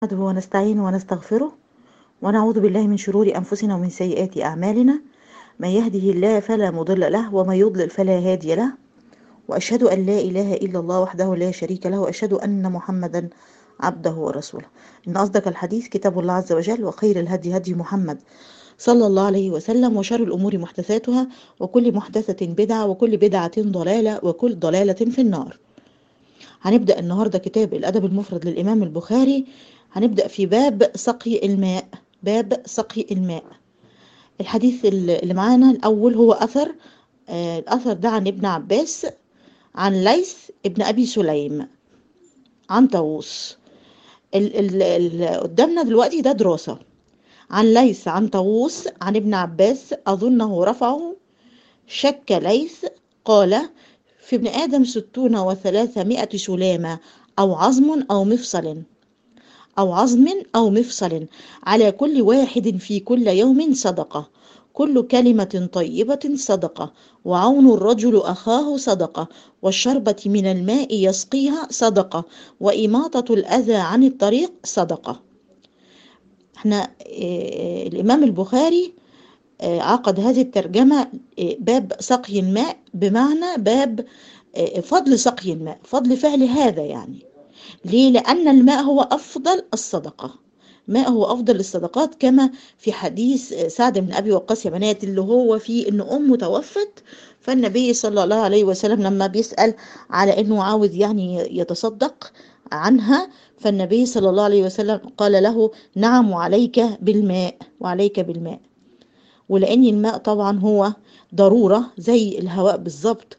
نحمده ونستعينه ونستغفره ونعوذ بالله من شرور أنفسنا ومن سيئات أعمالنا من يهده الله فلا مضل له ومن يضلل فلا هادي له وأشهد أن لا إله إلا الله وحده لا شريك له وأشهد أن محمدا عبده ورسوله إن أصدق الحديث كتاب الله عز وجل وخير الهدي هدي محمد صلى الله عليه وسلم وشر الأمور محدثاتها وكل محدثة بدعة وكل بدعة ضلالة وكل ضلالة في النار هنبدأ النهاردة كتاب الأدب المفرد للإمام البخاري هنبدأ في باب سقي الماء باب سقي الماء الحديث اللي معانا الأول هو أثر آه الأثر ده عن ابن عباس عن ليث ابن أبي سليم عن طاووس اللي قدامنا دلوقتي ده دراسة عن ليث عن طاووس عن ابن عباس أظنه رفعه شك ليث قال في ابن آدم ستون وثلاثمائة سلامة أو عظم أو مفصل أو عظم أو مفصل على كل واحد في كل يوم صدقة كل كلمة طيبة صدقة وعون الرجل أخاه صدقة والشربة من الماء يسقيها صدقة وإماطة الأذى عن الطريق صدقة احنا اه الإمام البخاري اه عقد هذه الترجمة اه باب سقي الماء بمعنى باب فضل سقي الماء فضل فعل هذا يعني ليه لأن الماء هو أفضل الصدقة ماء هو أفضل الصدقات كما في حديث سعد بن أبي وقاص يا بنات اللي هو فيه إن أمه توفت فالنبي صلى الله عليه وسلم لما بيسأل على إنه عاوز يعني يتصدق عنها فالنبي صلى الله عليه وسلم قال له نعم وعليك بالماء وعليك بالماء ولأن الماء طبعا هو ضرورة زي الهواء بالظبط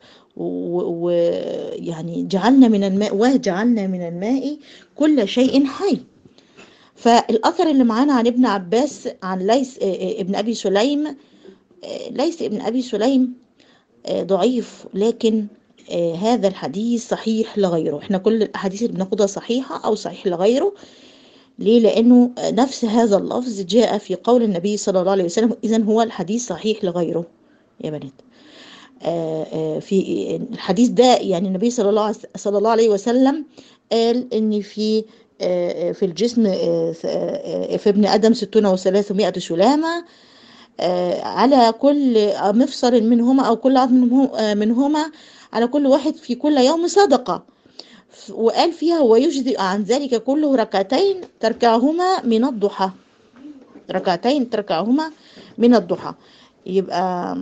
ويعني جعلنا من الماء وجعلنا من الماء كل شيء حي فالأثر اللي معانا عن ابن عباس عن ليس ابن أبي سليم ليس ابن أبي سليم ضعيف لكن هذا الحديث صحيح لغيره احنا كل الأحاديث اللي بناخدها صحيحة أو صحيح لغيره ليه لأنه نفس هذا اللفظ جاء في قول النبي صلى الله عليه وسلم إذا هو الحديث صحيح لغيره يا بنات في الحديث ده يعني النبي صلى الله صلى الله عليه وسلم قال ان في في الجسم في ابن ادم ستون وثلاثمائة سلامة على كل مفصل منهما او كل عظم منهما على كل واحد في كل يوم صدقة وقال فيها ويجزئ عن ذلك كله ركعتين تركعهما من الضحى ركعتين تركعهما من الضحى يبقى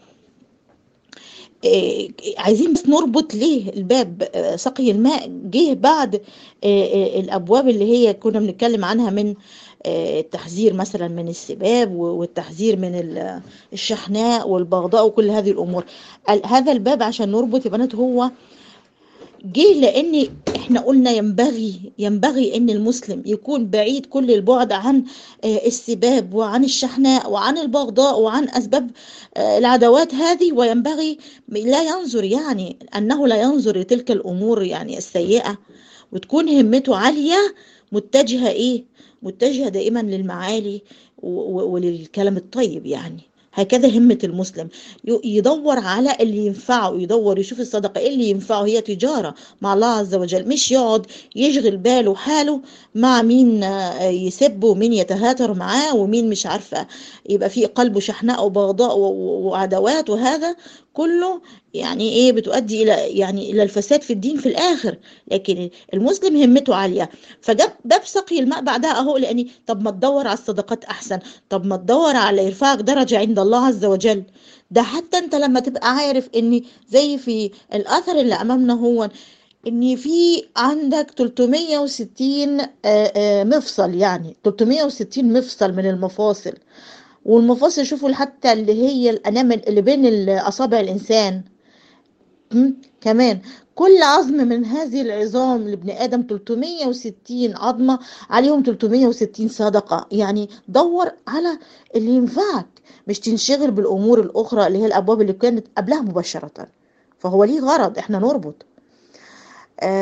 عايزين بس نربط ليه الباب سقي الماء جه بعد الابواب اللي هي كنا بنتكلم عنها من التحذير مثلا من السباب والتحذير من الشحناء والبغضاء وكل هذه الامور هذا الباب عشان نربط يا بنات هو جه لان احنا قلنا ينبغي ينبغي ان المسلم يكون بعيد كل البعد عن السباب وعن الشحناء وعن البغضاء وعن اسباب العداوات هذه وينبغي لا ينظر يعني انه لا ينظر لتلك الامور يعني السيئه وتكون همته عاليه متجهه ايه متجهه دائما للمعالي وللكلام الطيب يعني هكذا همة المسلم يدور على اللي ينفعه يدور يشوف الصدقة ايه اللي ينفعه هي تجارة مع الله عز وجل مش يقعد يشغل باله حاله مع مين يسب ومين يتهاتر معاه ومين مش عارفة يبقى في قلبه شحناء وبغضاء وعداوات وهذا كله يعني ايه بتؤدي الى يعني الى الفساد في الدين في الاخر لكن المسلم همته عاليه فجاب باب سقي الماء بعدها اهو لاني طب ما تدور على الصدقات احسن طب ما تدور على يرفعك درجه عند الله عز وجل ده حتى انت لما تبقى عارف ان زي في الاثر اللي امامنا هو ان في عندك 360 مفصل يعني 360 مفصل من المفاصل والمفاصل شوفوا حتى اللي هي الانامل اللي بين اصابع الانسان كمان كل عظم من هذه العظام لابن ادم 360 عظمه عليهم 360 صدقه يعني دور على اللي ينفعك مش تنشغل بالامور الاخرى اللي هي الابواب اللي كانت قبلها مباشره فهو ليه غرض احنا نربط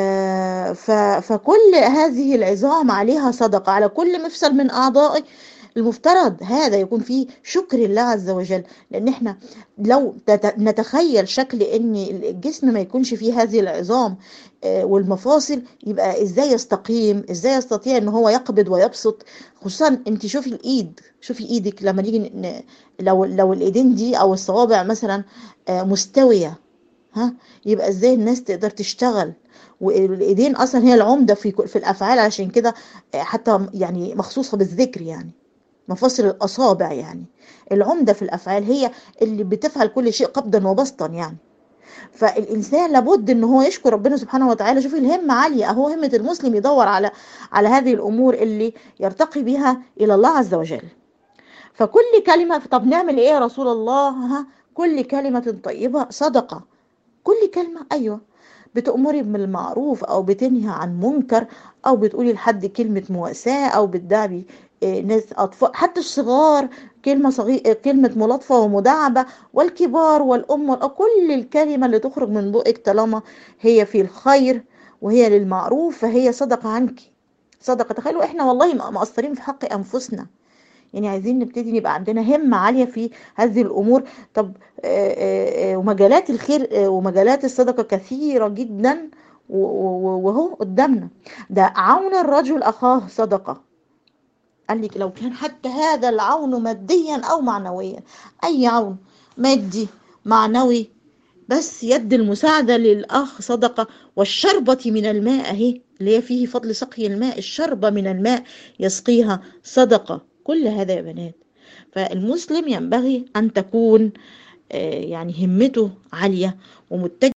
آه فكل هذه العظام عليها صدقه على كل مفصل من اعضائي المفترض هذا يكون فيه شكر الله عز وجل لان احنا لو نتخيل شكل ان الجسم ما يكونش فيه هذه العظام والمفاصل يبقى ازاي يستقيم ازاي يستطيع ان هو يقبض ويبسط خصوصا انت شوفي الايد شوفي ايدك لما نيجي لو لو الايدين دي او الصوابع مثلا مستويه ها يبقى ازاي الناس تقدر تشتغل والايدين اصلا هي العمده في في الافعال عشان كده حتى يعني مخصوصه بالذكر يعني مفاصل الاصابع يعني العمده في الافعال هي اللي بتفعل كل شيء قبضا وبسطا يعني فالانسان لابد ان هو يشكر ربنا سبحانه وتعالى شوف الهمه عاليه اهو همه المسلم يدور على على هذه الامور اللي يرتقي بها الى الله عز وجل فكل كلمه طب نعمل ايه يا رسول الله ها كل كلمه طيبه صدقه كل كلمه ايوه بتأمري بالمعروف أو بتنهي عن منكر أو بتقولي لحد كلمة مواساة أو بتدعبي ناس أطفال حتى الصغار كلمة صغيرة كلمة ملاطفة ومداعبة والكبار والأم كل الكلمة اللي تخرج من بقك طالما هي في الخير وهي للمعروف فهي صدقة عنك صدقة تخيلوا احنا والله مقصرين في حق أنفسنا يعني عايزين نبتدي يبقى عندنا همة عالية في هذه الأمور طب ومجالات الخير ومجالات الصدقة كثيرة جدا وهو قدامنا ده عون الرجل أخاه صدقة قال لك لو كان حتى هذا العون ماديا أو معنويا أي عون مادي معنوي بس يد المساعدة للأخ صدقة والشربة من الماء أهي اللي هي فيه فضل سقي الماء الشربة من الماء يسقيها صدقة كل هذا يا بنات فالمسلم ينبغي أن تكون يعني همته عالية ومتجهة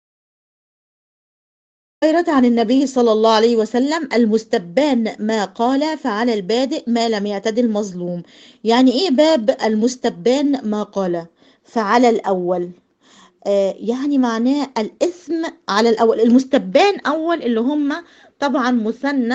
غيرت عن النبي صلى الله عليه وسلم المستبان ما قال فعلى البادئ ما لم يعتد المظلوم يعني ايه باب المستبان ما قال فعلى الأول آه يعني معناه الإثم على الأول المستبان أول اللي هم طبعا مثنى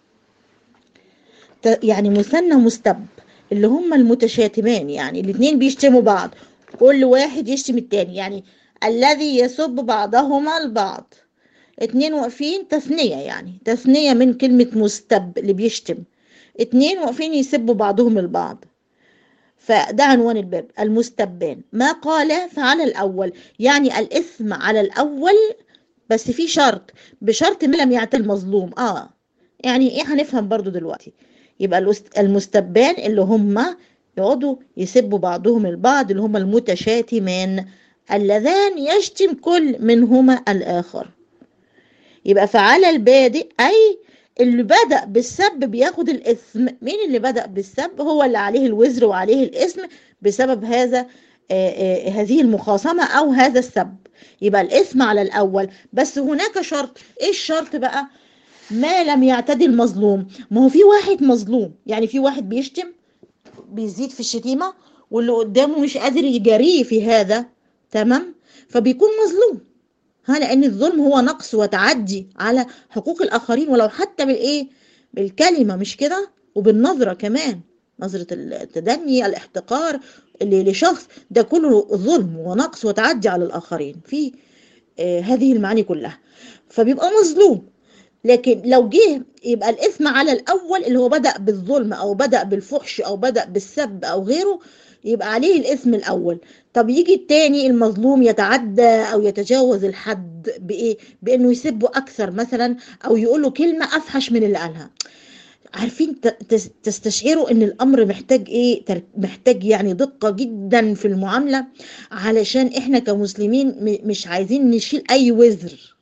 يعني مثنى مستب اللي هم المتشاتمان يعني الاثنين بيشتموا بعض كل واحد يشتم التاني يعني الذي يسب بعضهما البعض اتنين واقفين تثنية يعني تثنية من كلمة مستب اللي بيشتم اتنين واقفين يسبوا بعضهم البعض فده عنوان الباب المستبان ما قال فعلى الأول يعني الإثم على الأول بس في شرط بشرط ما لم يعتل المظلوم اه يعني ايه هنفهم برضو دلوقتي يبقى المستبان اللي هم يقعدوا يسبوا بعضهم البعض اللي هم المتشاتمان اللذان يشتم كل منهما الآخر يبقى فعلى البادئ أي اللي بدأ بالسب بياخد الإثم مين اللي بدأ بالسب هو اللي عليه الوزر وعليه الإثم بسبب هذا آآ آآ هذه المخاصمة أو هذا السب يبقى الإثم على الأول بس هناك شرط إيه الشرط بقى ما لم يعتدي المظلوم ما هو في واحد مظلوم يعني في واحد بيشتم بيزيد في الشتيمة واللي قدامه مش قادر يجاريه في هذا تمام فبيكون مظلوم ها لان الظلم هو نقص وتعدي على حقوق الاخرين ولو حتى بالايه بالكلمه مش كده وبالنظره كمان نظره التدني الاحتقار اللي لشخص ده كله ظلم ونقص وتعدي على الاخرين في آه هذه المعاني كلها فبيبقى مظلوم لكن لو جه يبقى الاثم على الاول اللي هو بدا بالظلم او بدا بالفحش او بدا بالسب او غيره يبقى عليه الاثم الاول طب يجي التاني المظلوم يتعدى او يتجاوز الحد بايه بانه يسبه اكثر مثلا او يقول له كلمه افحش من اللي قالها عارفين تستشعروا ان الامر محتاج ايه محتاج يعني دقه جدا في المعامله علشان احنا كمسلمين مش عايزين نشيل اي وزر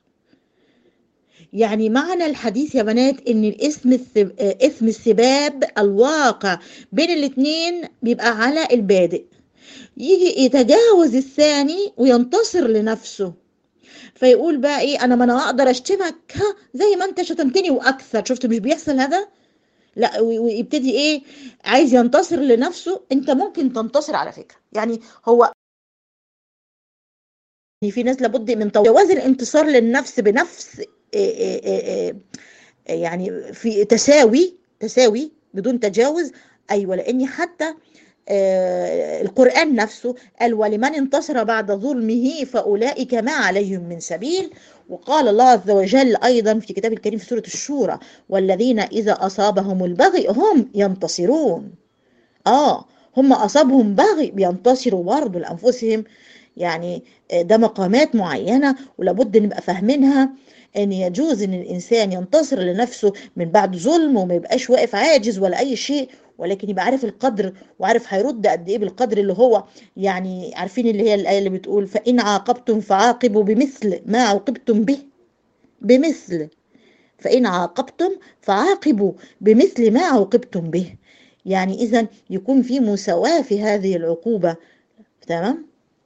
يعني معنى الحديث يا بنات ان الاسم السب... اسم السباب الواقع بين الاثنين بيبقى على البادئ يجي يتجاوز الثاني وينتصر لنفسه فيقول بقى ايه انا ما انا اقدر اشتمك ها زي ما انت شتمتني واكثر شفت مش بيحصل هذا لا ويبتدي ايه عايز ينتصر لنفسه انت ممكن تنتصر على فكره يعني هو في ناس لابد من جواز الانتصار للنفس بنفس يعني في تساوي تساوي بدون تجاوز ايوه لاني حتى القران نفسه قال ولمن انتصر بعد ظلمه فاولئك ما عليهم من سبيل وقال الله عز وجل ايضا في كتاب الكريم في سوره الشورى والذين اذا اصابهم البغي هم ينتصرون اه هم اصابهم بغي بينتصروا برضه لانفسهم يعني ده مقامات معينه ولابد نبقى فاهمينها ان يجوز ان الانسان ينتصر لنفسه من بعد ظلم وما يبقاش واقف عاجز ولا اي شيء ولكن يبقى عارف القدر وعارف هيرد قد ايه بالقدر اللي هو يعني عارفين اللي هي الايه اللي بتقول فان عاقبتم فعاقبوا بمثل ما عوقبتم به بمثل فان عاقبتم فعاقبوا بمثل ما عوقبتم به يعني اذا يكون في مساواه في هذه العقوبه تمام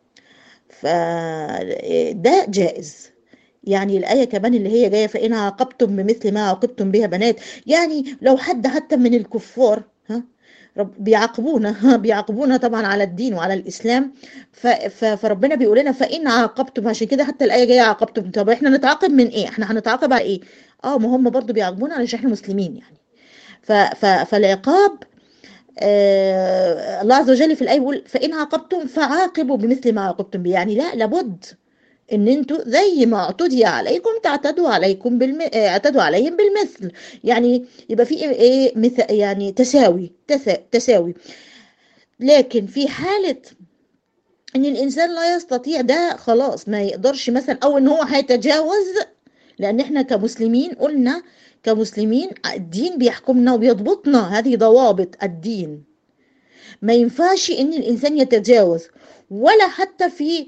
فده جائز يعني الآية كمان اللي هي جاية فإن عاقبتم بمثل ما عاقبتم بها بنات يعني لو حد حتى من الكفار ها رب بيعاقبونا بيعاقبونا طبعا على الدين وعلى الإسلام فربنا بيقول لنا فإن عاقبتم عشان كده حتى الآية جاية عاقبتم طب احنا نتعاقب من إيه؟ احنا هنتعاقب على إيه؟ اه ما هم برضو بيعاقبونا علشان احنا مسلمين يعني ف ف فالعقاب آه الله عز وجل في الآية بيقول فإن عاقبتم فعاقبوا بمثل ما عاقبتم به يعني لا لابد ان انتوا زي ما اعتدي عليكم تعتدوا عليكم بالم... اعتدوا عليهم بالمثل يعني يبقى في ايه مثل يعني تساوي تسا... تساوي لكن في حالة ان الانسان لا يستطيع ده خلاص ما يقدرش مثلا او ان هو هيتجاوز لان احنا كمسلمين قلنا كمسلمين الدين بيحكمنا وبيضبطنا هذه ضوابط الدين ما ينفعش ان الانسان يتجاوز ولا حتى في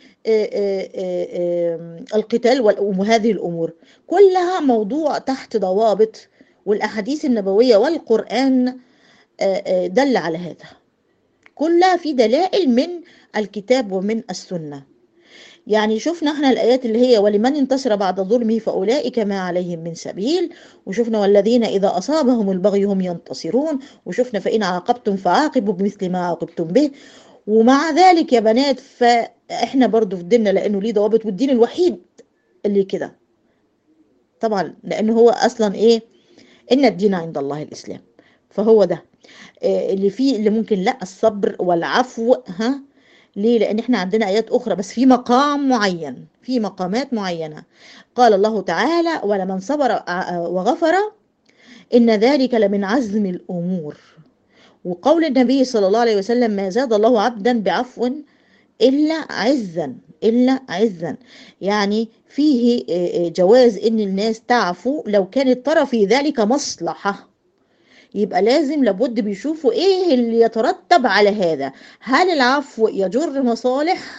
القتال وهذه الامور كلها موضوع تحت ضوابط والاحاديث النبويه والقران دل على هذا كلها في دلائل من الكتاب ومن السنه يعني شفنا احنا الايات اللي هي ولمن انتصر بعد ظلمه فاولئك ما عليهم من سبيل وشفنا والذين اذا اصابهم البغي هم ينتصرون وشفنا فان عاقبتم فعاقبوا بمثل ما عاقبتم به ومع ذلك يا بنات فاحنا برضو في ديننا لانه ليه ضوابط والدين الوحيد اللي كده طبعا لانه هو اصلا ايه ان الدين عند الله الاسلام فهو ده اللي فيه اللي ممكن لا الصبر والعفو ها ليه لان احنا عندنا ايات اخرى بس في مقام معين في مقامات معينه قال الله تعالى ولمن صبر وغفر ان ذلك لمن عزم الامور وقول النبي صلى الله عليه وسلم ما زاد الله عبدا بعفو الا عزا الا عزا يعني فيه جواز ان الناس تعفو لو كانت ترى في ذلك مصلحه يبقى لازم لابد بيشوفوا ايه اللي يترتب على هذا هل العفو يجر مصالح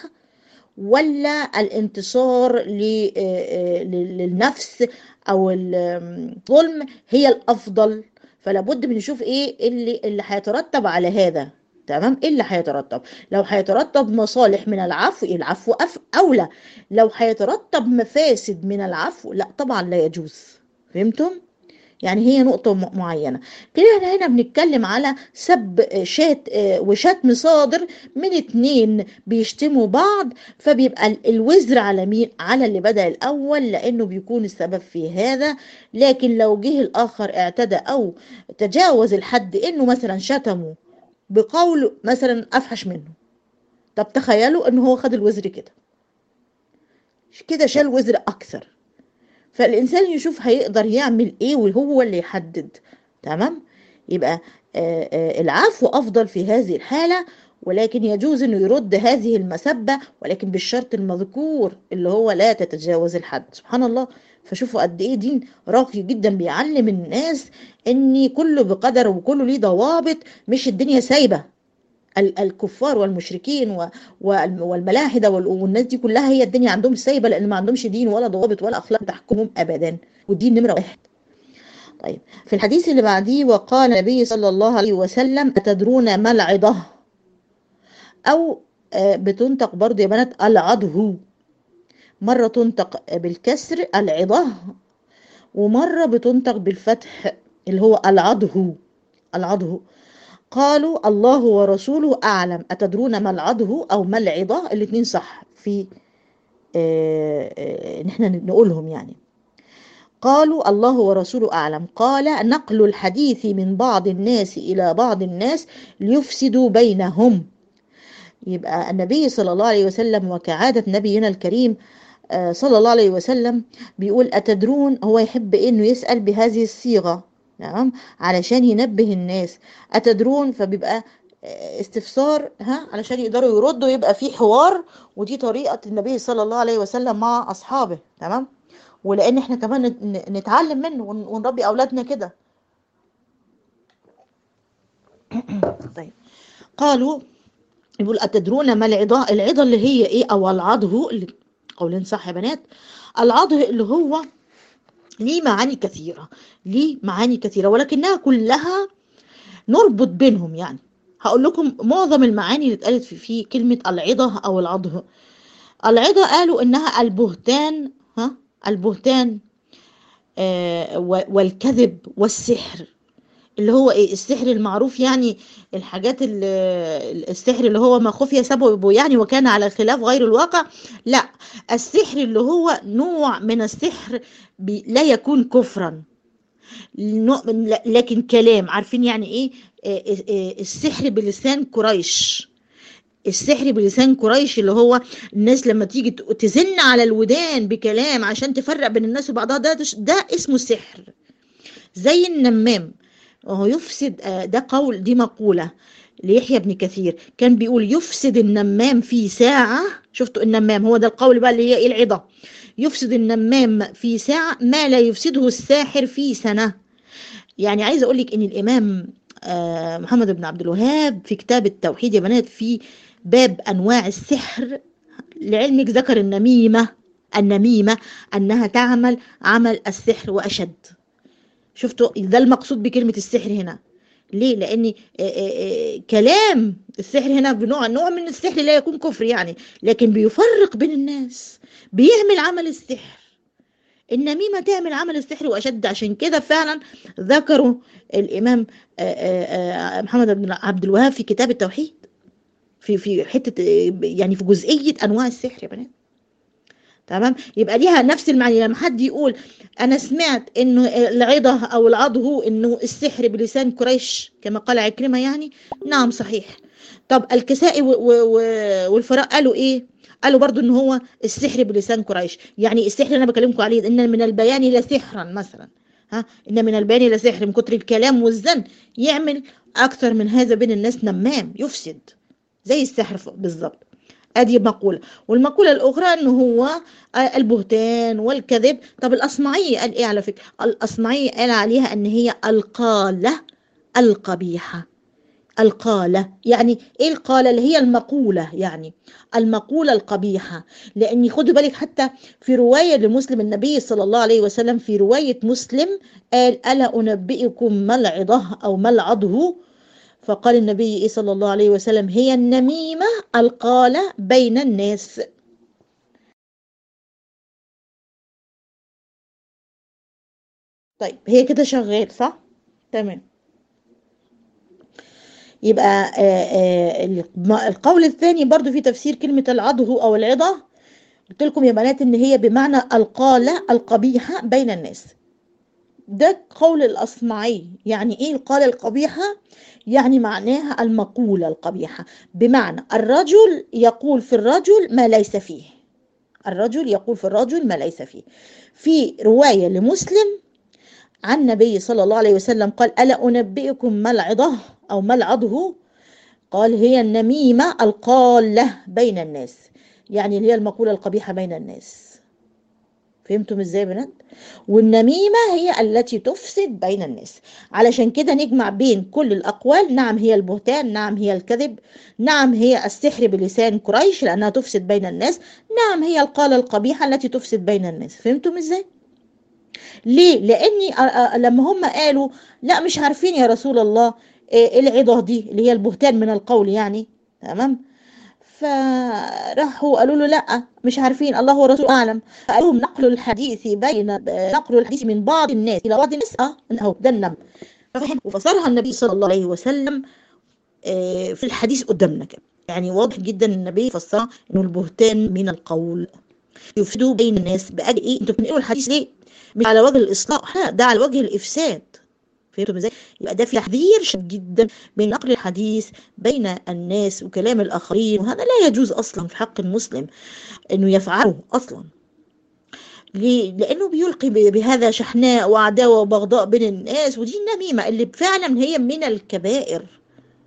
ولا الانتصار للنفس او الظلم هي الافضل فلابد بنشوف ايه اللي اللي هيترتب على هذا تمام ايه اللي هيترتب لو هيترتب مصالح من العفو العفو أف اولى لو هيترتب مفاسد من العفو لا طبعا لا يجوز فهمتم يعني هي نقطة معينة كده احنا هنا بنتكلم على سب شات وشتم صادر من اتنين بيشتموا بعض فبيبقى الوزر على مين على اللي بدأ الأول لأنه بيكون السبب في هذا لكن لو جه الآخر اعتدى أو تجاوز الحد إنه مثلا شتمه بقول مثلا أفحش منه طب تخيلوا إنه هو خد الوزر كده كده شال وزر أكثر فالإنسان يشوف هيقدر يعمل إيه وهو اللي يحدد تمام يبقى آآ آآ العفو أفضل في هذه الحالة ولكن يجوز انه يرد هذه المسبة ولكن بالشرط المذكور اللي هو لا تتجاوز الحد سبحان الله فشوفوا قد ايه دين راقي جدا بيعلم الناس ان كله بقدر وكله ليه ضوابط مش الدنيا سايبه الكفار والمشركين والملاحدة والناس دي كلها هي الدنيا عندهم سايبة لأن ما عندهمش دين ولا ضوابط ولا أخلاق تحكمهم أبدا والدين نمرة واحد طيب في الحديث اللي بعديه وقال النبي صلى الله عليه وسلم أتدرون ما العضة أو بتنطق برضه يا بنات العضه مرة تنطق بالكسر العضة ومرة بتنطق بالفتح اللي هو العضه العضه قالوا الله ورسوله أعلم أتدرون ما العضه أو ما العضة الاثنين صح في نحن نقولهم يعني قالوا الله ورسوله أعلم قال نقل الحديث من بعض الناس إلى بعض الناس ليفسدوا بينهم يبقى النبي صلى الله عليه وسلم وكعادة نبينا الكريم صلى الله عليه وسلم بيقول أتدرون هو يحب إنه يسأل بهذه الصيغة تمام علشان ينبه الناس أتدرون فبيبقى استفسار ها علشان يقدروا يردوا يبقى في حوار ودي طريقة النبي صلى الله عليه وسلم مع أصحابه تمام ولأن احنا كمان نتعلم منه ونربي أولادنا كده طيب قالوا يقول أتدرون ما العضاء العضا اللي هي إيه أو العضه اللي قولين صح يا بنات العضه اللي هو ليه معاني كثيرة ليه معاني كثيرة ولكنها كلها نربط بينهم يعني هقول لكم معظم المعاني اللي اتقالت في, في كلمة العضة أو العضه العضة قالوا إنها البهتان ها البهتان آه والكذب والسحر اللي هو ايه السحر المعروف يعني الحاجات السحر اللي هو ما خفي سببه يعني وكان على خلاف غير الواقع لا السحر اللي هو نوع من السحر لا يكون كفرا لكن كلام عارفين يعني ايه السحر بلسان قريش السحر بلسان قريش اللي هو الناس لما تيجي تزن على الودان بكلام عشان تفرق بين الناس وبعضها ده ده اسمه السحر زي النمام وهو يفسد ده قول دي مقولة ليحيى بن كثير كان بيقول يفسد النمام في ساعة شفتوا النمام هو ده القول بقى اللي هي ايه العظة يفسد النمام في ساعة ما لا يفسده الساحر في سنة يعني عايزة أقول لك إن الإمام محمد بن عبد الوهاب في كتاب التوحيد يا بنات في باب أنواع السحر لعلمك ذكر النميمة النميمة أنها تعمل عمل السحر وأشد شفتوا ده المقصود بكلمة السحر هنا ليه لأن كلام السحر هنا بنوع نوع من السحر لا يكون كفر يعني لكن بيفرق بين الناس بيعمل عمل السحر النميمة تعمل عمل السحر وأشد عشان كده فعلا ذكروا الإمام محمد بن عبد الوهاب في كتاب التوحيد في في حتة يعني في جزئية أنواع السحر يا بنات تمام يبقى ليها نفس المعنى لما حد يقول انا سمعت انه العضه او العضه انه السحر بلسان قريش كما قال عكرمه يعني نعم صحيح طب الكسائي والفراء قالوا ايه قالوا برضو ان هو السحر بلسان قريش يعني السحر اللي انا بكلمكم عليه ان من البيان لسحرا مثلا ها ان من البيان لسحر من كتر الكلام والزن يعمل اكثر من هذا بين الناس نمام يفسد زي السحر بالظبط ادي مقولة والمقولة الاخرى انه هو البهتان والكذب طب الاصمعي قال ايه على فكرة الاصمعي قال عليها ان هي القالة القبيحة القالة يعني ايه القالة اللي هي المقولة يعني المقولة القبيحة لان خدوا بالك حتى في رواية لمسلم النبي صلى الله عليه وسلم في رواية مسلم قال ألا أنبئكم ما العضه أو ما العضه فقال النبي صلى الله عليه وسلم هي النميمة القالة بين الناس طيب هي كده شغال صح تمام يبقى آآ آآ القول الثاني برضو في تفسير كلمة العضه أو العضة قلت لكم يا بنات إن هي بمعنى القالة القبيحة بين الناس ده قول الأصمعي يعني إيه القالة القبيحة يعني معناها المقولة القبيحة بمعنى الرجل يقول في الرجل ما ليس فيه الرجل يقول في الرجل ما ليس فيه في رواية لمسلم عن النبي صلى الله عليه وسلم قال ألا أنبئكم ما العضه أو ما العضه قال هي النميمة القالة بين الناس يعني هي المقولة القبيحة بين الناس فهمتم ازاي يا بنات والنميمة هي التي تفسد بين الناس علشان كده نجمع بين كل الأقوال نعم هي البهتان نعم هي الكذب نعم هي السحر بلسان قريش لأنها تفسد بين الناس نعم هي القالة القبيحة التي تفسد بين الناس فهمتم ازاي ليه لاني لما هم قالوا لا مش عارفين يا رسول الله ايه العظه دي اللي هي البهتان من القول يعني تمام فراحوا قالوا له لا مش عارفين الله ورسوله اعلم فقالوا لهم نقل الحديث بين نقل الحديث من بعض الناس الى بعض الناس اه انه ده النم ففهم وفسرها النبي صلى الله عليه وسلم في الحديث قدامنا كده يعني واضح جدا النبي فسرها انه البهتان من القول يفسدوا بين الناس بأجل ايه انتوا بتنقلوا الحديث ليه مش على وجه الاصلاح لا ده على وجه الافساد فهمتم ازاي يبقى ده في تحذير شديد جدا من نقل الحديث بين الناس وكلام الاخرين وهذا لا يجوز اصلا في حق المسلم انه يفعله اصلا ليه؟ لانه بيلقي بهذا شحناء وعداوه وبغضاء بين الناس ودي النميمه اللي فعلا هي من الكبائر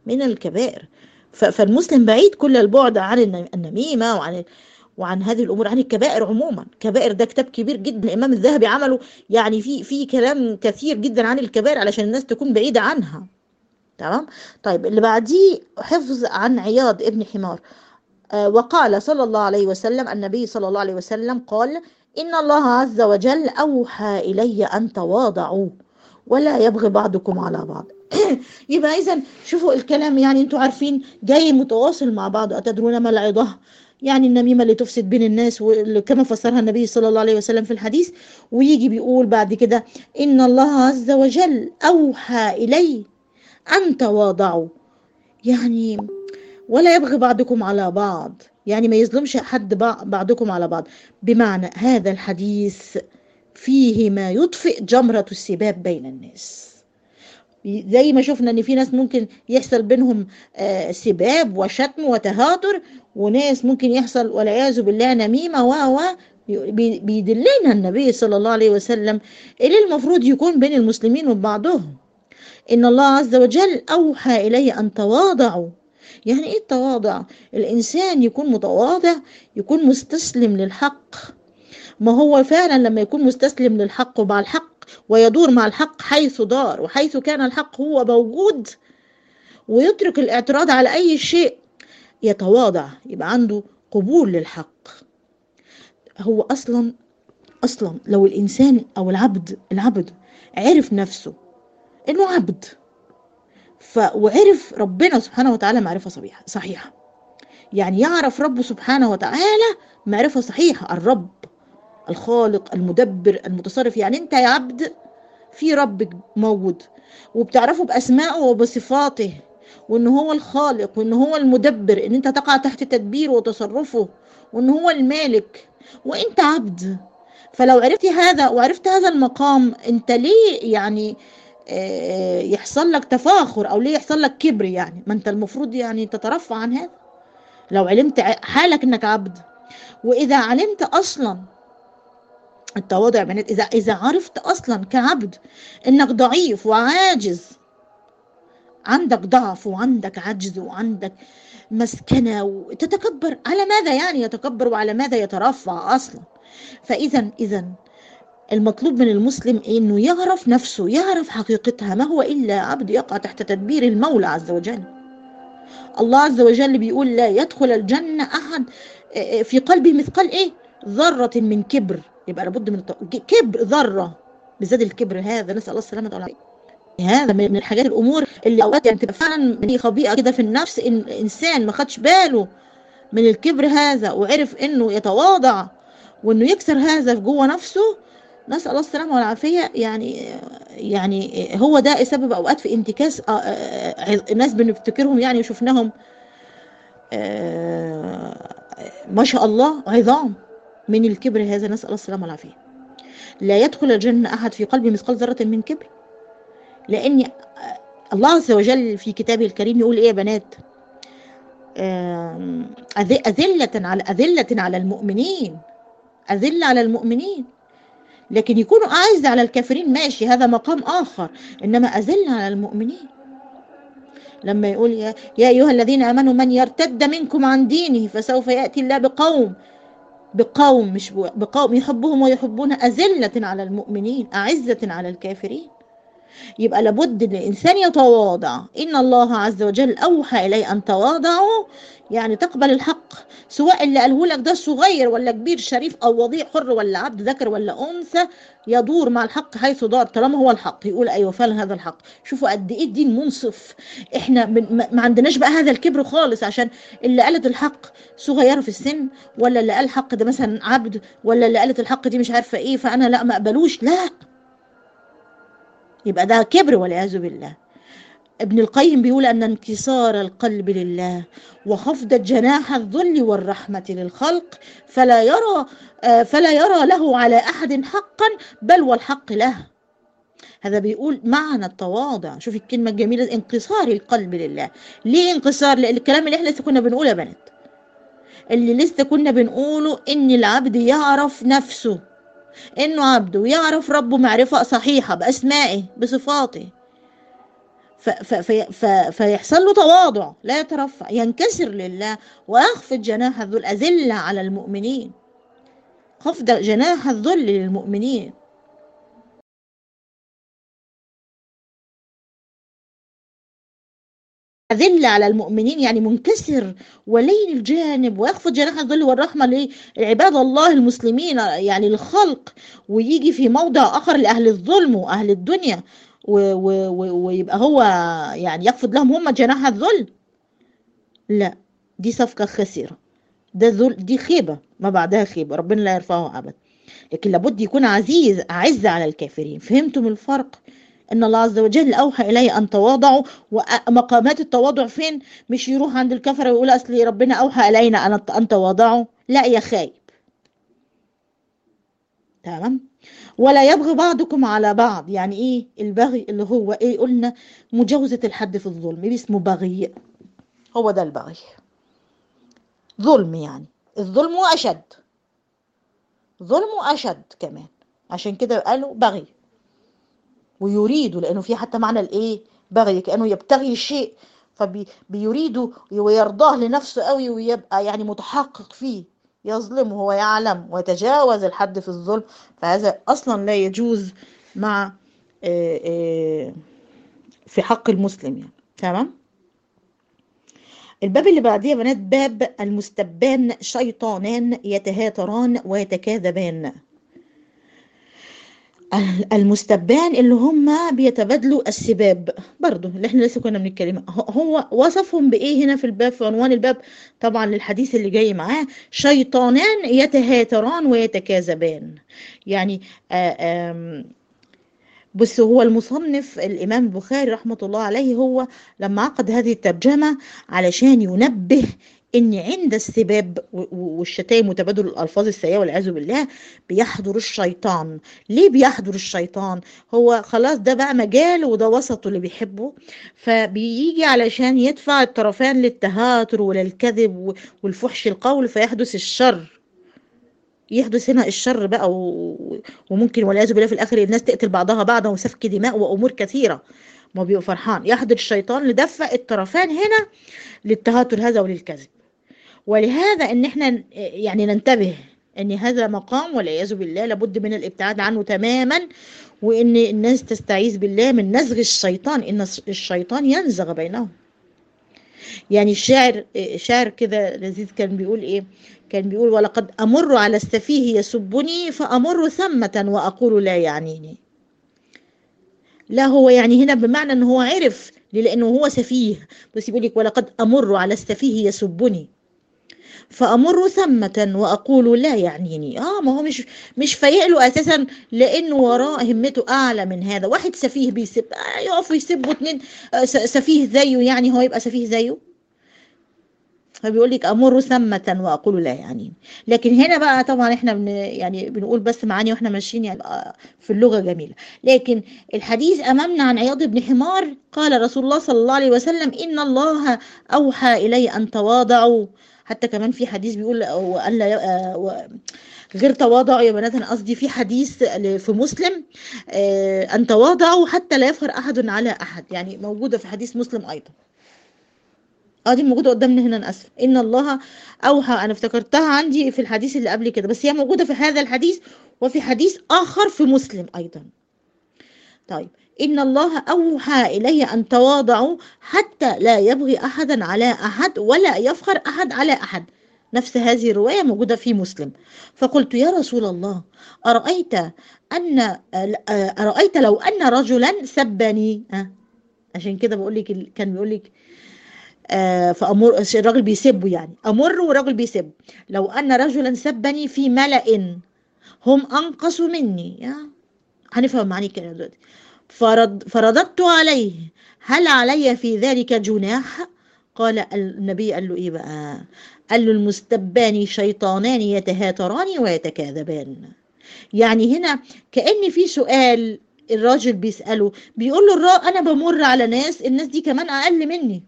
من الكبائر فالمسلم بعيد كل البعد عن النميمة وعن وعن هذه الامور عن الكبائر عموما كبائر ده كتاب كبير جدا الامام الذهبي عمله يعني في في كلام كثير جدا عن الكبائر علشان الناس تكون بعيده عنها تمام طيب اللي بعديه حفظ عن عياض ابن حمار آه وقال صلى الله عليه وسلم النبي صلى الله عليه وسلم قال ان الله عز وجل اوحى الي ان تواضعوا ولا يبغي بعضكم على بعض يبقى اذا شوفوا الكلام يعني انتوا عارفين جاي متواصل مع بعض اتدرون ما العظه يعني النميمه اللي تفسد بين الناس كما فسرها النبي صلى الله عليه وسلم في الحديث ويجي بيقول بعد كده ان الله عز وجل اوحى الي ان تواضعوا يعني ولا يبغي بعضكم على بعض يعني ما يظلمش حد بعضكم على بعض بمعنى هذا الحديث فيه ما يطفئ جمرة السباب بين الناس زي ما شفنا ان في ناس ممكن يحصل بينهم آه سباب وشتم وتهاتر وناس ممكن يحصل والعياذ بالله نميمه و و بيدلنا النبي صلى الله عليه وسلم اللي المفروض يكون بين المسلمين وبعضهم ان الله عز وجل اوحى الي ان تواضعوا يعني ايه التواضع الانسان يكون متواضع يكون مستسلم للحق ما هو فعلا لما يكون مستسلم للحق ومع الحق ويدور مع الحق حيث دار وحيث كان الحق هو موجود ويترك الاعتراض على اي شيء يتواضع يبقى عنده قبول للحق هو اصلا اصلا لو الانسان او العبد العبد عرف نفسه انه عبد ف وعرف ربنا سبحانه وتعالى معرفه صحيحه صحيحه يعني يعرف ربه سبحانه وتعالى معرفه صحيحه الرب الخالق المدبر المتصرف يعني انت يا عبد في رب موجود وبتعرفه باسمائه وبصفاته وان هو الخالق وان هو المدبر ان انت تقع تحت تدبيره وتصرفه وان هو المالك وانت عبد فلو عرفت هذا وعرفت هذا المقام انت ليه يعني يحصل لك تفاخر او ليه يحصل لك كبر يعني ما انت المفروض يعني تترفع عن هذا لو علمت حالك انك عبد واذا علمت اصلا التواضع بنات اذا اذا عرفت اصلا كعبد انك ضعيف وعاجز عندك ضعف وعندك عجز وعندك مسكنه وتتكبر على ماذا يعني يتكبر وعلى ماذا يترفع اصلا فاذا اذا المطلوب من المسلم انه يعرف نفسه يعرف حقيقتها ما هو الا عبد يقع تحت تدبير المولى عز وجل الله عز وجل بيقول لا يدخل الجنه احد في قلبه مثقال ايه ذره من كبر يبقى لابد من كبر ذره بالذات الكبر هذا نسال الله السلامه والعافيه هذا من الحاجات الامور اللي اوقات يعني تبقى فعلا خبيئه كده في النفس ان الانسان ما خدش باله من الكبر هذا وعرف انه يتواضع وانه يكسر هذا في جوه نفسه نسال الله السلامه والعافيه يعني يعني هو ده سبب اوقات في انتكاس ناس بنفتكرهم يعني شفناهم ما شاء الله عظام من الكبر هذا نسال الله السلامه والعافيه لا يدخل الجنه احد في قلبه مثقال ذره من كبر لان الله عز وجل في كتابه الكريم يقول ايه يا بنات أذلة على أذلة على المؤمنين أذلة على المؤمنين لكن يكونوا أعز على الكافرين ماشي هذا مقام آخر إنما أذلة على المؤمنين لما يقول يا, يا أيها الذين آمنوا من يرتد منكم عن دينه فسوف يأتي الله بقوم بقوم مش بقوم يحبهم ويحبون أذلة على المؤمنين أعزة على الكافرين يبقى لابد ان الانسان يتواضع ان الله عز وجل اوحى الي ان تواضعوا يعني تقبل الحق سواء اللي قاله لك ده صغير ولا كبير شريف او وضيع حر ولا عبد ذكر ولا انثى يدور مع الحق حيث دار طالما هو الحق يقول ايوه فعلا هذا الحق شوفوا قد ايه الدين منصف احنا ما عندناش بقى هذا الكبر خالص عشان اللي قالت الحق صغيره في السن ولا اللي قال الحق ده مثلا عبد ولا اللي قالت الحق دي مش عارفه ايه فانا لا ما اقبلوش لا يبقى ده كبر والعياذ بالله ابن القيم بيقول أن انكسار القلب لله وخفض جناح الذل والرحمة للخلق فلا يرى فلا يرى له على أحد حقا بل والحق له هذا بيقول معنى التواضع شوف الكلمة الجميلة انكسار القلب لله ليه انكسار لأن الكلام اللي احنا لسه كنا بنقوله يا بنات اللي لسه كنا بنقوله ان العبد يعرف نفسه انه عبد ويعرف ربه معرفة صحيحة باسمائه بصفاته ف ف في ف فيحصل له تواضع لا يترفع ينكسر لله ويخفض جناح الذل أذلة على المؤمنين خفض جناح الذل للمؤمنين أذل على المؤمنين يعني منكسر ولين الجانب ويخفض جناح الذل والرحمة لعباد الله المسلمين يعني الخلق ويجي في موضع آخر لأهل الظلم وأهل الدنيا ويبقى هو يعني يخفض لهم هم جناح الذل لا دي صفقة خسيرة ده ذل دي خيبة ما بعدها خيبة ربنا لا يرفعه أبدا لكن لابد يكون عزيز أعز على الكافرين فهمتم الفرق ان الله عز وجل اوحى الي ان تواضعوا ومقامات التواضع فين مش يروح عند الكفره ويقول اصل ربنا اوحى الينا ان ان تواضعوا لا يا خايب تمام ولا يبغي بعضكم على بعض يعني ايه البغي اللي هو ايه قلنا مجاوزه الحد في الظلم اسمه بغي هو ده البغي ظلم يعني الظلم اشد ظلم اشد كمان عشان كده قالوا بغي ويريد لانه في حتى معنى الايه بغي كانه يبتغي الشيء فبيريد ويرضاه لنفسه قوي ويبقى يعني متحقق فيه يظلم وهو يعلم ويتجاوز الحد في الظلم فهذا اصلا لا يجوز مع في حق المسلم يعني تمام الباب اللي بعديه يا بنات باب المستبان شيطانان يتهاتران ويتكاذبان المستبان اللي هم بيتبادلوا السباب برضو اللي احنا لسه كنا بنتكلم هو وصفهم بايه هنا في الباب في عنوان الباب طبعا للحديث اللي جاي معاه شيطانان يتهاتران ويتكاذبان يعني آآ بص هو المصنف الامام البخاري رحمه الله عليه هو لما عقد هذه الترجمه علشان ينبه ان عند السباب والشتائم وتبادل الالفاظ السيئه والعياذ بالله بيحضر الشيطان ليه بيحضر الشيطان هو خلاص ده بقى مجال وده وسطه اللي بيحبه فبيجي علشان يدفع الطرفان للتهاتر وللكذب والفحش القول فيحدث الشر يحدث هنا الشر بقى و... وممكن والعياذ بالله في الاخر الناس تقتل بعضها بعضا وسفك دماء وامور كثيره ما بيبقى فرحان يحضر الشيطان لدفع الطرفان هنا للتهاتر هذا وللكذب ولهذا ان احنا يعني ننتبه ان هذا مقام والعياذ بالله لابد من الابتعاد عنه تماما وان الناس تستعيذ بالله من نزغ الشيطان ان الشيطان ينزغ بينهم يعني الشاعر شاعر كده لذيذ كان بيقول ايه كان بيقول ولقد امر على السفيه يسبني فامر ثمة واقول لا يعنيني لا هو يعني هنا بمعنى ان هو عرف لانه هو سفيه بس يقول لك ولقد امر على السفيه يسبني فامر ثمة واقول لا يعنيني اه ما هو مش مش فايق له اساسا لانه وراه همته اعلى من هذا واحد سفيه بيسب آه يقف يسبوا اتنين آه سفيه زيه يعني هو يبقى سفيه زيه فبيقول لك امر ثمة واقول لا يعني لكن هنا بقى طبعا احنا بن يعني بنقول بس معاني واحنا ماشيين يعني في اللغه جميله لكن الحديث امامنا عن عياض بن حمار قال رسول الله صلى الله عليه وسلم ان الله اوحى الي ان تواضعوا حتى كمان في حديث بيقول وقال غير تواضعوا يا بنات انا قصدي في حديث في مسلم ان تواضعوا حتى لا يفخر احد على احد يعني موجوده في حديث مسلم ايضا اه دي موجوده قدامنا هنا انا اسف ان الله اوحى انا افتكرتها عندي في الحديث اللي قبل كده بس هي موجوده في هذا الحديث وفي حديث اخر في مسلم ايضا طيب ان الله اوحى الي ان تواضعوا حتى لا يبغي احدا على احد ولا يفخر احد على احد نفس هذه الروايه موجوده في مسلم فقلت يا رسول الله ارايت ان ارايت لو ان رجلا سبني أه؟ عشان كده بقول لك كان بيقول لك آه فأمر الراجل بيسبه يعني أمر وراجل بيسب لو أن رجلا سبني في ملأ هم أنقص مني يا هنفهم معني كده دلوقتي فرد فرددت عليه هل علي في ذلك جناح قال النبي قال له ايه بقى قال له المستبان شيطانان يتهاتران ويتكاذبان يعني هنا كأن في سؤال الراجل بيسأله بيقول له الرا أنا بمر على ناس الناس دي كمان أقل مني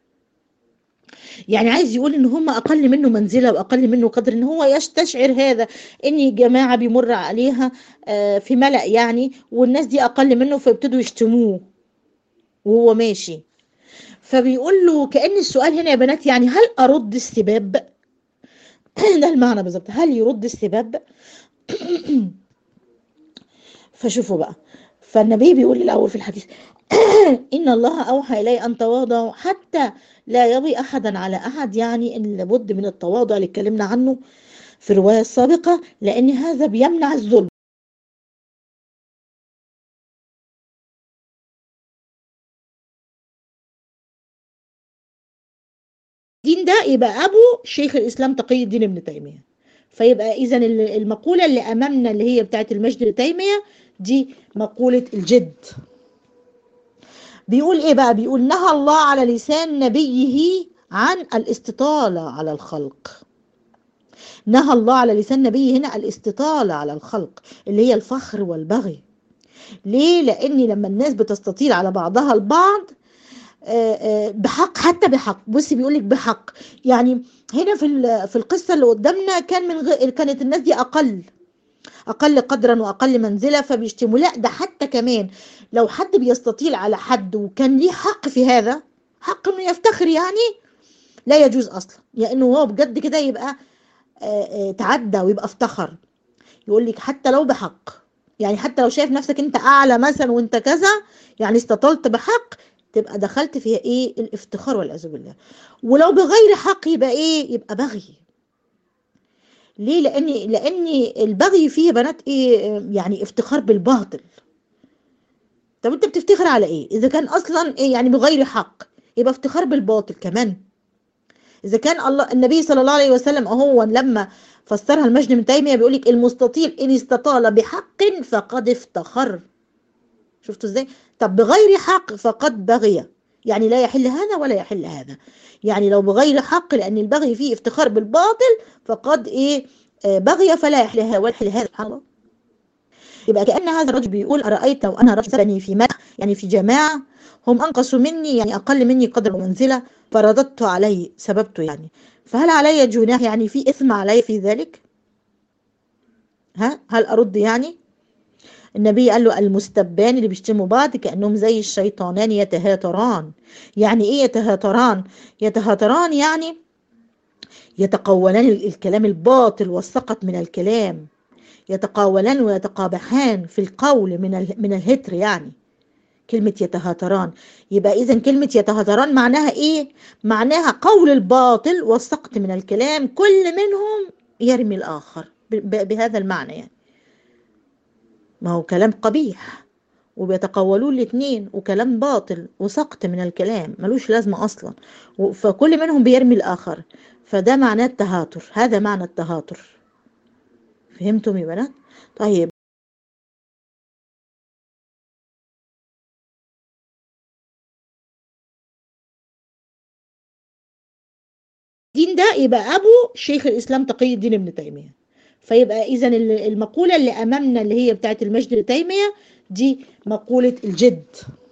يعني عايز يقول ان هم اقل منه منزله واقل منه قدر ان هو يستشعر هذا ان جماعه بيمر عليها في ملأ يعني والناس دي اقل منه فيبتدوا يشتموه وهو ماشي فبيقول له كأن السؤال هنا يا بنات يعني هل أرد السباب ده المعنى بالظبط هل يرد السباب فشوفوا بقى فالنبي بيقول الأول في الحديث إن الله أوحى إلي أن تواضعوا حتى لا يبي أحدا على أحد يعني إن لابد من التواضع اللي اتكلمنا عنه في الرواية السابقة لأن هذا بيمنع الظلم الدين ده يبقى أبو شيخ الإسلام تقي الدين ابن تيمية فيبقى إذا المقولة اللي أمامنا اللي هي بتاعت المجد ابن تيمية دي مقولة الجد بيقول إيه بقى بيقول نهى الله على لسان نبيه عن الاستطالة على الخلق نهى الله على لسان نبيه هنا الاستطالة على الخلق اللي هي الفخر والبغي ليه لأن لما الناس بتستطيل على بعضها البعض بحق حتى بحق بصي بيقول لك بحق يعني هنا في في القصه اللي قدامنا كان من غير كانت الناس دي اقل اقل قدرا واقل منزله فبيشتموا لا ده حتى كمان لو حد بيستطيل على حد وكان ليه حق في هذا حق انه يفتخر يعني لا يجوز اصلا لانه يعني هو بجد كده يبقى تعدى ويبقى افتخر يقول لك حتى لو بحق يعني حتى لو شايف نفسك انت اعلى مثلا وانت كذا يعني استطلت بحق تبقى دخلت فيها ايه الافتخار والعياذ بالله ولو بغير حق يبقى ايه يبقى بغي ليه لان لان البغي فيه بنات ايه يعني افتخار بالباطل طب انت بتفتخر على ايه اذا كان اصلا ايه يعني بغير حق يبقى افتخار بالباطل كمان اذا كان الله النبي صلى الله عليه وسلم هو لما فسرها المجد من تيميه بيقول لك المستطيل ان استطال بحق فقد افتخر شفتوا ازاي طب بغير حق فقد بغي يعني لا يحل هذا ولا يحل هذا يعني لو بغير حق لان البغي فيه افتخار بالباطل فقد ايه آه بغي فلا يحل هذا ولا يحل هذا سبحان الله يبقى كأن هذا الرجل بيقول أرأيت لو أنا رجلني في مدح يعني في جماعة هم أنقصوا مني يعني أقل مني قدر ومنزلة فرددت عليه سببته يعني فهل علي جناح يعني في إثم علي في ذلك ها هل أرد يعني النبي قال له المستبان اللي بيشتموا بعض كأنهم زي الشيطانان يتهاتران يعني ايه يتهاتران يتهاتران يعني يتقولان الكلام الباطل والسقط من الكلام يتقاولان ويتقابحان في القول من من الهتر يعني كلمة يتهاتران يبقى إذا كلمة يتهاتران معناها إيه؟ معناها قول الباطل والسقط من الكلام كل منهم يرمي الآخر بهذا المعنى يعني ما هو كلام قبيح وبيتقولوه الاتنين وكلام باطل وسقط من الكلام ملوش لازمة أصلا فكل منهم بيرمي الآخر فده معناه التهاتر هذا معنى التهاتر فهمتم يا بنات؟ طيب الدين ده يبقى أبو شيخ الإسلام تقي الدين ابن تيمية فيبقى اذا المقولة اللي امامنا اللي هي بتاعت المجد ابن تيمية دي مقولة الجد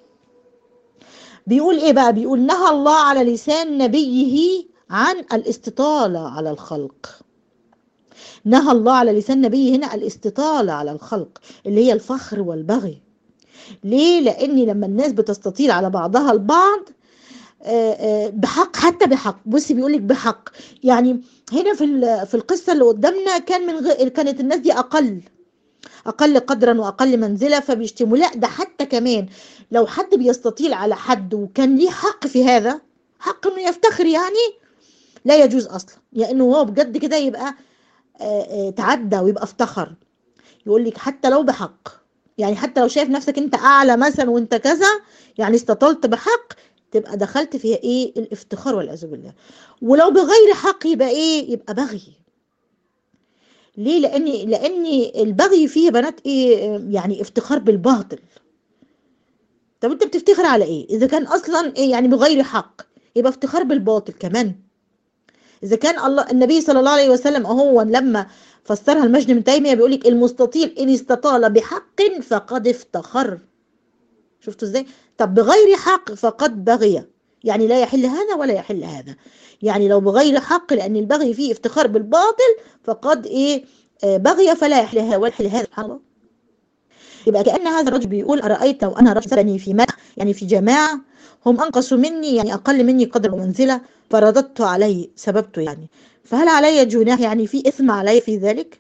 بيقول ايه بقى بيقول نهى الله على لسان نبيه عن الاستطالة على الخلق نهى الله على لسان نبيه هنا الاستطالة على الخلق اللي هي الفخر والبغي ليه لان لما الناس بتستطيل على بعضها البعض بحق حتى بحق بصي بيقول لك بحق يعني هنا في في القصه اللي قدامنا كان من غير كانت الناس دي اقل اقل قدرا واقل منزله فبيشتموا لا ده حتى كمان لو حد بيستطيل على حد وكان ليه حق في هذا حق انه يفتخر يعني لا يجوز اصلا لانه يعني هو بجد كده يبقى تعدى ويبقى افتخر يقول لك حتى لو بحق يعني حتى لو شايف نفسك انت اعلى مثلا وانت كذا يعني استطلت بحق تبقى دخلت فيها ايه الافتخار والعياذ بالله ولو بغير حق يبقى ايه يبقى بغي ليه لان لان البغي فيه بنات ايه يعني افتخار بالباطل طب انت بتفتخر على ايه اذا كان اصلا ايه يعني بغير حق يبقى افتخار بالباطل كمان اذا كان الله النبي صلى الله عليه وسلم هو لما فسرها المجد من تيميه بيقول لك المستطيل ان استطال بحق فقد افتخر شفتوا ازاي طب بغير حق فقد بغي يعني لا يحل هذا ولا يحل هذا يعني لو بغير حق لان البغي فيه افتخار بالباطل فقد ايه آه بغي فلا يحل هذا ولا يحل هذا سبحان الله يبقى كأن هذا الرجل بيقول أرأيت لو أنا رجلني في مدح يعني في جماعة هم أنقصوا مني يعني أقل مني قدر ومنزلة فرددت عليه سببته يعني فهل علي جناح يعني في إثم علي في ذلك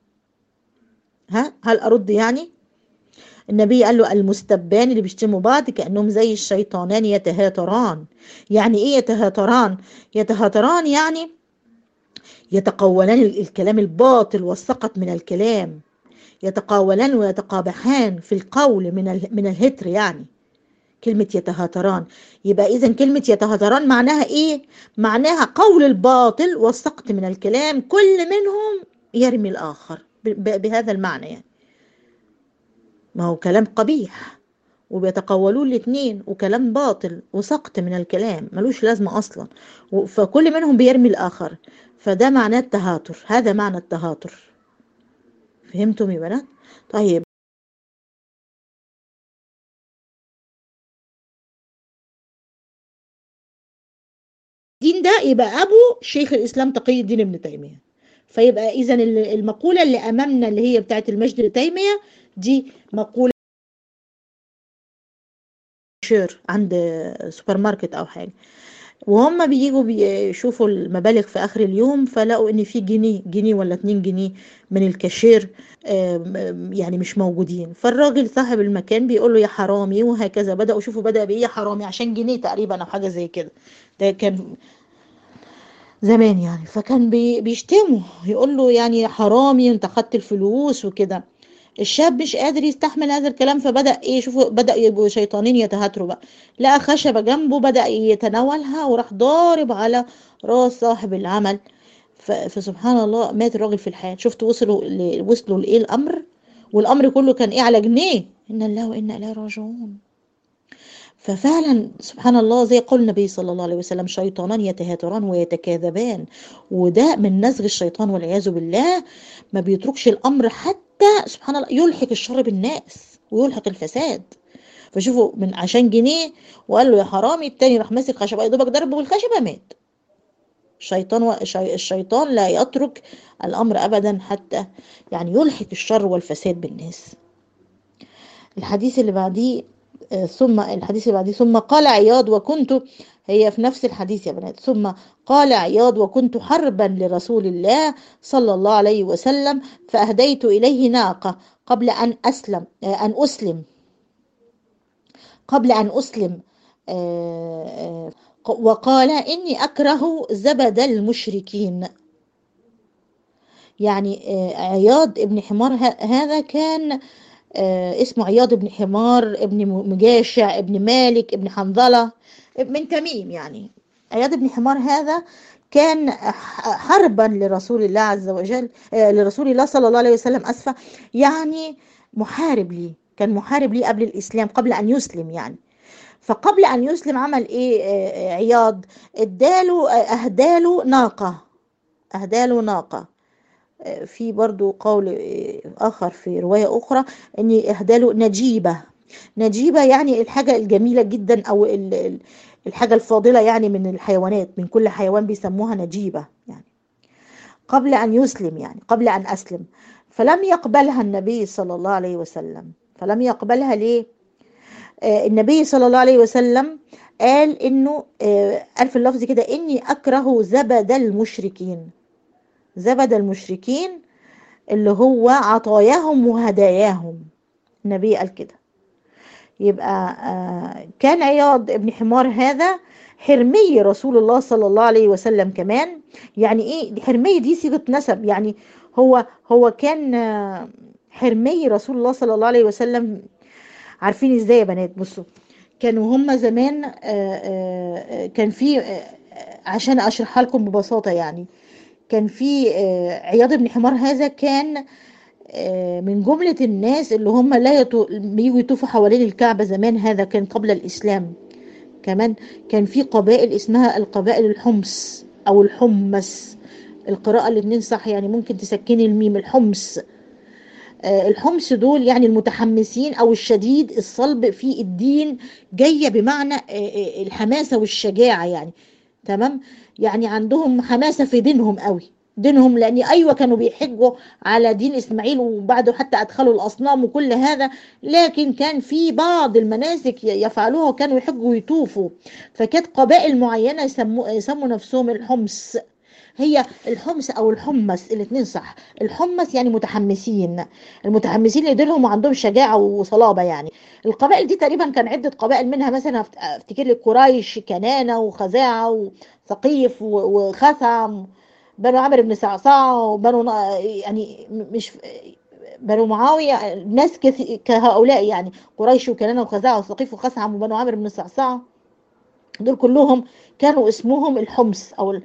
ها هل أرد يعني النبي قال له المستبان اللي بيشتموا بعض كأنهم زي الشيطانان يتهاتران يعني إيه يتهاتران يتهاتران يعني يتقولان الكلام الباطل والسقط من الكلام يتقاولان ويتقابحان في القول من من الهتر يعني كلمة يتهاتران يبقى إذا كلمة يتهاتران معناها إيه؟ معناها قول الباطل والسقط من الكلام كل منهم يرمي الآخر بهذا المعنى يعني ما هو كلام قبيح وبيتقولون الاثنين وكلام باطل وسقط من الكلام ملوش لازمة أصلا فكل منهم بيرمي الآخر فده معناه التهاتر هذا معنى التهاتر فهمتم يا بنات طيب الدين ده يبقى ابو شيخ الاسلام تقي الدين ابن تيميه فيبقى اذا المقوله اللي امامنا اللي هي بتاعت المجد لتيميه دي مقوله شير عند سوبر ماركت او حاجه وهم بييجوا بيشوفوا المبالغ في اخر اليوم فلقوا ان في جنيه جنيه ولا اتنين جنيه من الكاشير يعني مش موجودين فالراجل صاحب المكان بيقول له يا حرامي وهكذا بداوا يشوفوا بدا بايه يا حرامي عشان جنيه تقريبا او حاجه زي كده ده كان زمان يعني فكان بي بيشتمه يقول له يعني يا حرامي انت خدت الفلوس وكده الشاب مش قادر يستحمل هذا الكلام فبدا ايه شوفوا بدا يبقوا شيطانين يتهاتروا بقى لقى خشبه جنبه بدا يتناولها وراح ضارب على راس صاحب العمل فسبحان الله مات الراجل في الحال شفتوا وصلوا ل... وصلوا لايه الامر والامر كله كان ايه على جنيه ان الله وانا اليه راجعون ففعلا سبحان الله زي قول النبي صلى الله عليه وسلم شيطانان يتهاتران ويتكاذبان وده من نزغ الشيطان والعياذ بالله ما بيتركش الامر حتى سبحان الله يلحق الشر بالناس ويلحق الفساد فشوفوا من عشان جنيه وقال له يا حرامي التاني راح ماسك خشبه يا دوبك ضربه بالخشبه مات الشيطان و... الشيطان لا يترك الامر ابدا حتى يعني يلحق الشر والفساد بالناس الحديث اللي بعديه ثم الحديث اللي بعديه ثم قال عياض وكنت هي في نفس الحديث يا بنات ثم قال عياض وكنت حربا لرسول الله صلى الله عليه وسلم فأهديت إليه ناقة قبل أن أسلم أن أسلم قبل أن أسلم وقال إني أكره زبد المشركين يعني عياض ابن حمار هذا كان اسمه عياض بن حمار ابن مجاشع ابن مالك ابن حنظلة من تميم يعني عياض بن حمار هذا كان حربا لرسول الله عز وجل لرسول الله صلى الله عليه وسلم أسفة يعني محارب لي كان محارب لي قبل الإسلام قبل أن يسلم يعني فقبل أن يسلم عمل إيه عياض اداله أهداله ناقة أهداله ناقة في برضو قول آخر في رواية أخرى أن إهداله نجيبة نجيبة يعني الحاجة الجميلة جدا أو الحاجة الفاضلة يعني من الحيوانات من كل حيوان بيسموها نجيبة يعني قبل أن يسلم يعني قبل أن أسلم فلم يقبلها النبي صلى الله عليه وسلم فلم يقبلها ليه النبي صلى الله عليه وسلم قال انه قال في اللفظ كده اني اكره زبد المشركين زبد المشركين اللي هو عطاياهم وهداياهم النبي قال كده يبقى كان عياض ابن حمار هذا حرمي رسول الله صلى الله عليه وسلم كمان يعني ايه حرمي دي صيغه نسب يعني هو هو كان حرمي رسول الله صلى الله عليه وسلم عارفين ازاي يا بنات بصوا كانوا هم زمان كان في عشان اشرحها لكم ببساطه يعني كان في عياض بن حمار هذا كان من جملة الناس اللي هم لا يطو... بيجوا يطوفوا حوالين الكعبة زمان هذا كان قبل الإسلام كمان كان في قبائل اسمها القبائل الحمص أو الحمص القراءة الاتنين صح يعني ممكن تسكني الميم الحمص الحمص دول يعني المتحمسين أو الشديد الصلب في الدين جاية بمعنى الحماسة والشجاعة يعني تمام يعني عندهم حماسة في دينهم قوي دينهم لان ايوه كانوا بيحجوا على دين اسماعيل وبعده حتى ادخلوا الاصنام وكل هذا لكن كان في بعض المناسك يفعلوها وكانوا يحجوا ويطوفوا فكانت قبائل معينه يسموا يسموا نفسهم الحمص هي الحمص او الحمص الاثنين صح الحمص يعني متحمسين المتحمسين اللي دينهم وعندهم شجاعه وصلابه يعني القبائل دي تقريبا كان عده قبائل منها مثلا افتكر لي قريش كنانه وخزاعه وثقيف وخثعم بنو عمرو بن صعصاع وبنو يعني مش بنو معاويه ناس كهؤلاء يعني قريش وكنانه وخزاعه وثقيف وخثعم وبنو عمرو بن صعصاع دول كلهم كانوا اسمهم الحمص او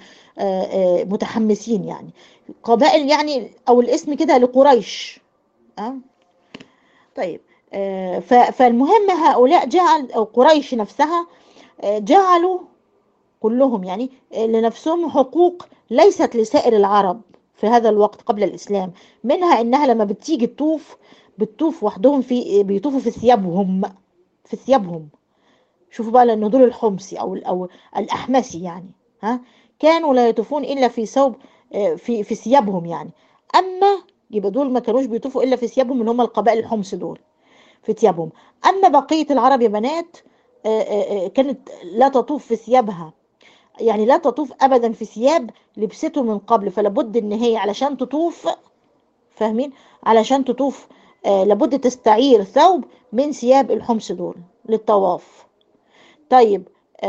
متحمسين يعني قبائل يعني او الاسم كده لقريش أه؟ طيب أه فالمهم هؤلاء جعل او قريش نفسها جعلوا كلهم يعني لنفسهم حقوق ليست لسائر العرب في هذا الوقت قبل الاسلام منها انها لما بتيجي تطوف بتطوف وحدهم في بيطوفوا في ثيابهم في ثيابهم شوفوا بقى لان دول الحمصي او او الاحمسي يعني ها كانوا لا يطوفون الا في ثوب في في ثيابهم يعني اما يبقى دول ما كانوش بيطوفوا الا في ثيابهم اللي هم القبائل الحمص دول في ثيابهم اما بقيه العرب يا بنات كانت لا تطوف في ثيابها يعني لا تطوف ابدا في ثياب لبسته من قبل فلابد ان هي علشان تطوف فاهمين علشان تطوف لابد تستعير ثوب من ثياب الحمص دول للطواف طيب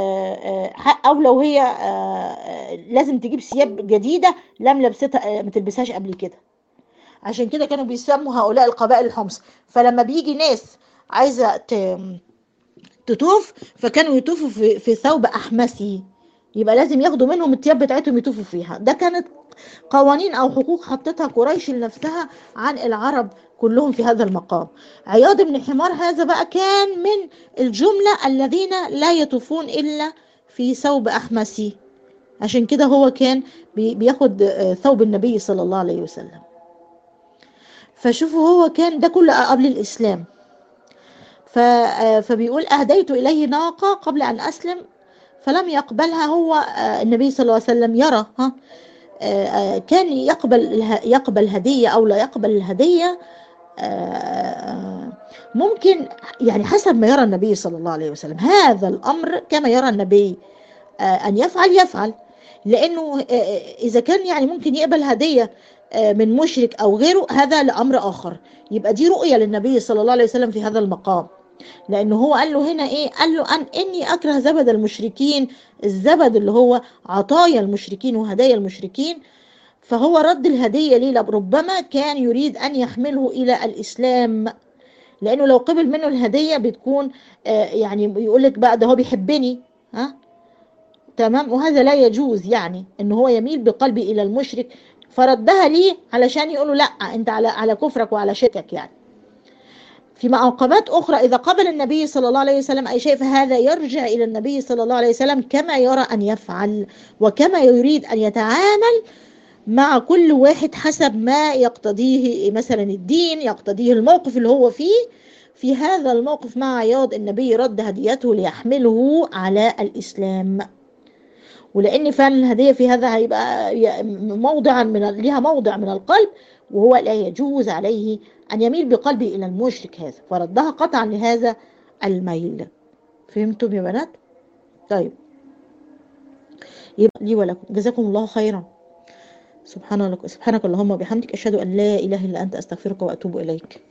او لو هي لازم تجيب ثياب جديده لم لبستها ما تلبسهاش قبل كده عشان كده كانوا بيسموا هؤلاء القبائل الحمص فلما بيجي ناس عايزه تطوف فكانوا يطوفوا في, في ثوب احمسي يبقى لازم ياخدوا منهم الثياب بتاعتهم يطوفوا فيها ده كانت قوانين او حقوق حطتها قريش لنفسها عن العرب كلهم في هذا المقام عياض بن حمار هذا بقى كان من الجملة الذين لا يطوفون إلا في ثوب أحمسي عشان كده هو كان بياخد ثوب النبي صلى الله عليه وسلم فشوفوا هو كان ده كله قبل الإسلام فبيقول أهديت إليه ناقة قبل أن أسلم فلم يقبلها هو النبي صلى الله عليه وسلم يرى ها كان يقبل يقبل هدية أو لا يقبل الهدية ممكن يعني حسب ما يرى النبي صلى الله عليه وسلم هذا الأمر كما يرى النبي أن يفعل يفعل لأنه إذا كان يعني ممكن يقبل هدية من مشرك أو غيره هذا لأمر آخر يبقى دي رؤية للنبي صلى الله عليه وسلم في هذا المقام لأنه هو قال له هنا إيه قال له أن إني أكره زبد المشركين الزبد اللي هو عطايا المشركين وهدايا المشركين فهو رد الهدية ليه ربما كان يريد أن يحمله إلى الإسلام لأنه لو قبل منه الهدية بتكون آه يعني يقول لك بقى ده هو بيحبني ها تمام وهذا لا يجوز يعني ان هو يميل بقلبه الى المشرك فردها ليه علشان يقولوا لا انت على على كفرك وعلى شركك يعني في معقبات أخرى إذا قبل النبي صلى الله عليه وسلم أي شيء فهذا يرجع إلى النبي صلى الله عليه وسلم كما يرى أن يفعل وكما يريد أن يتعامل مع كل واحد حسب ما يقتضيه مثلا الدين يقتضيه الموقف اللي هو فيه في هذا الموقف مع عياض النبي رد هديته ليحمله على الإسلام ولأن فعلا الهدية في هذا هيبقى موضعا من لها موضع من القلب وهو لا يجوز عليه أن يميل بقلبه إلى المشرك هذا فردها قطعا لهذا الميل فهمتم يا بنات؟ طيب يبقى لي ولكم جزاكم الله خيرا سبحانك سبحانك اللهم وبحمدك أشهد أن لا إله إلا أنت أستغفرك وأتوب إليك